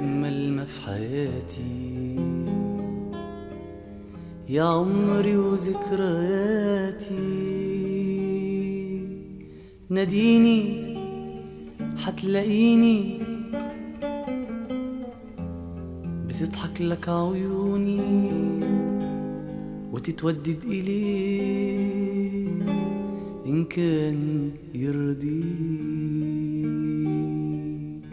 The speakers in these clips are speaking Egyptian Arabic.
أجمل ما في حياتي يا عمري وذكرياتي ناديني حتلاقيني بتضحك لك عيوني وتتودد إليه إن كان يرضيك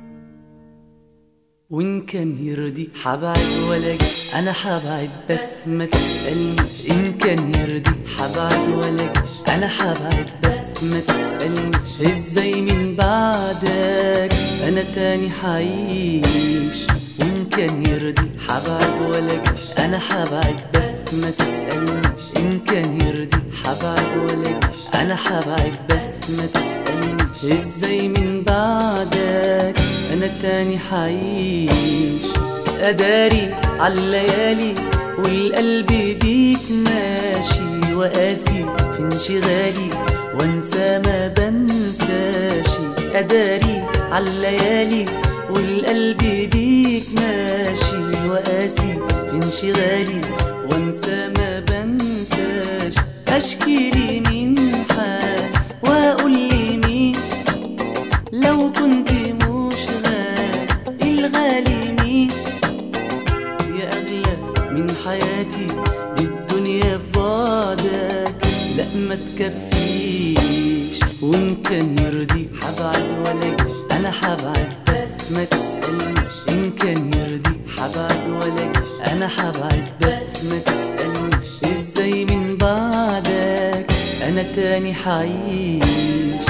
وإن كان يرضيك حبعد ولا جي أنا حبعد بس ما تسألنيش إن كان يرضيك حبعد ولا جي أنا حبعد بس ما تسألنيش إزاي من بعدك أنا تاني حعيش وإن كان يرضيك حبعد ولا جيش أنا حبعد بس ما تسألنيش إن كان يرضيك حبعد ولا جيش أنا حبعد بس ما تسألنيش إزاي من بعدك أنا تاني حعيش أداري عالليالي والقلب بيك ماشي وقاسي في انشغالي وانسى ما بنساشي أداري عالليالي والقلب بيك ماشي وقاسي في انشغالي وانسى ما بنساش اشكي لي من حال واقول لي مين لو كنت مش غالي الغالي مين يا اغلى من حياتي بالدنيا ببعدك لا ما تكفيش وان كان يرضيك حبعد ولا جيش انا حبعد بس ما تسألنيش إن كان يرضيك حبعد ولا جيش أنا حبعد بس ما تسألنيش إزاي من بعدك أنا تاني حعيش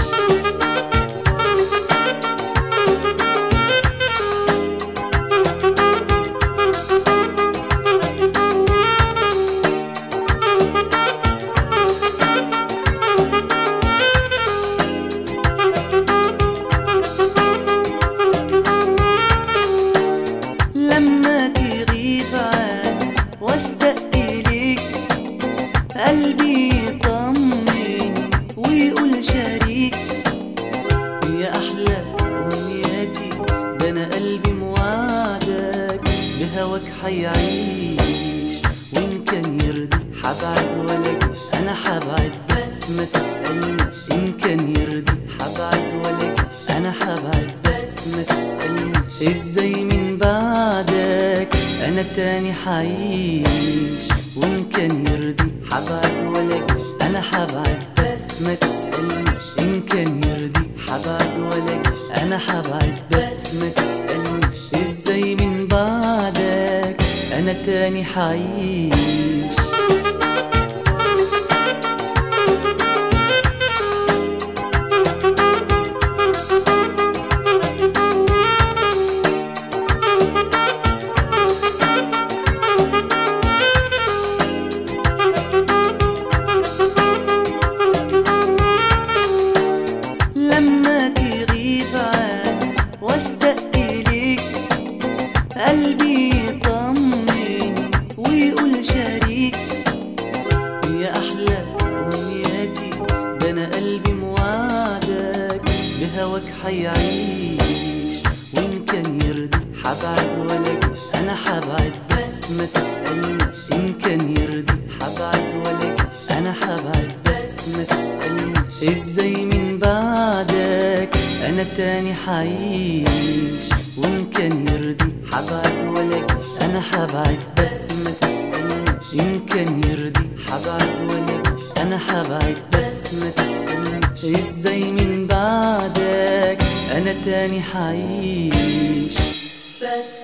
لما تغيب عني واشتاق إليك قلبي يطمن ويقول شريك يا أحلى أمنياتي ده أنا قلبي موعدك بهواك حيعيش وإن كان يرضي حبعد ولا جيش أنا حبعد بس ما تسألنيش إن كان يرضي حبعد ولا جيش أنا حبعد بس ما تسألنيش إزاي من بعدك أنا تاني حعيش وإن كان يرضي حبعد ولا جيش أنا حبعد بس ما تسألنيش إن كان يرضي حبعد ولا جيش أنا حبعد بس ما تسألنيش إزاي من بعدك أنا تاني حعيش لما تغيب عني واشتاق إليك قلبي يطمن ويقول شريك يا أحلى أمنياتي ده أنا قلبي موعدك بهواك حيعيش وإن كان يرضي حبعد ولا جيش أنا حبعد بس ما تسألنيش إن كان يرضي حبعد ولا جيش أنا حبعد بس ما تسألنيش إزاي من بعدك أنا تاني حعيش وإن كان يرضي حبعد ولا جيش أنا حبعد بس ما تسألنيش إن كان يرضي حبعد ولا جيش أنا حبعد بس ما تسألنيش إزاي من بعدك أنا تاني حعيش بس